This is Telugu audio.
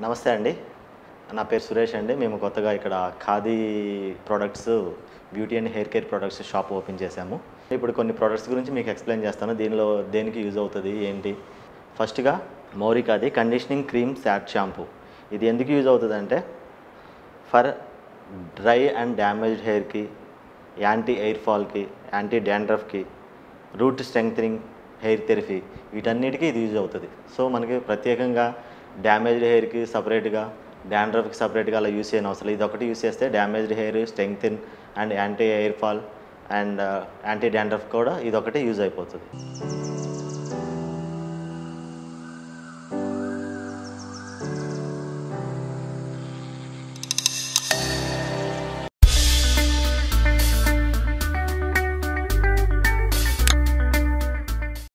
నమస్తే అండి నా పేరు సురేష్ అండి మేము కొత్తగా ఇక్కడ khadi products beauty and hair care products shop open చేశాము ఇప్పుడు కొన్ని ప్రొడక్ట్స్ గురించి మీకు ఎక్స్ప్లెయిన్ చేస్తాను దీనిలో దేనికి యూజ్ అవుతుంది ఏంటి ఫస్ట్గా మౌరికాది కండిషనింగ్ క్రీమ్ శాట్ షాంపూ ఇది ఎందుకు యూజ్ అవుతుంది అంటే ఫర్ డ్రై అండ్ డ్యామేజ్డ్ హెయిర్కి యాంటీ ఎయిర్ ఫాల్కి యాంటీ డాండ్రఫ్కి రూట్ స్ట్రెంగ్థనింగ్ హెయిర్ థెరపీ వీటన్నిటికీ ఇది యూజ్ అవుతుంది సో మనకి ప్రత్యేకంగా డ్యామేజ్డ్ హెయిర్కి సపరేట్గా డాండ్రఫ్కి సపరేట్గా అలా యూస్ చేయని అవసరం లేదు. ఇది ఒకటి యూస్ చేస్తే damaged hair strengthen and anti hair fall and anti dandruff కూడా ఇది ఒకటి యూజ్ అయిపోతుంది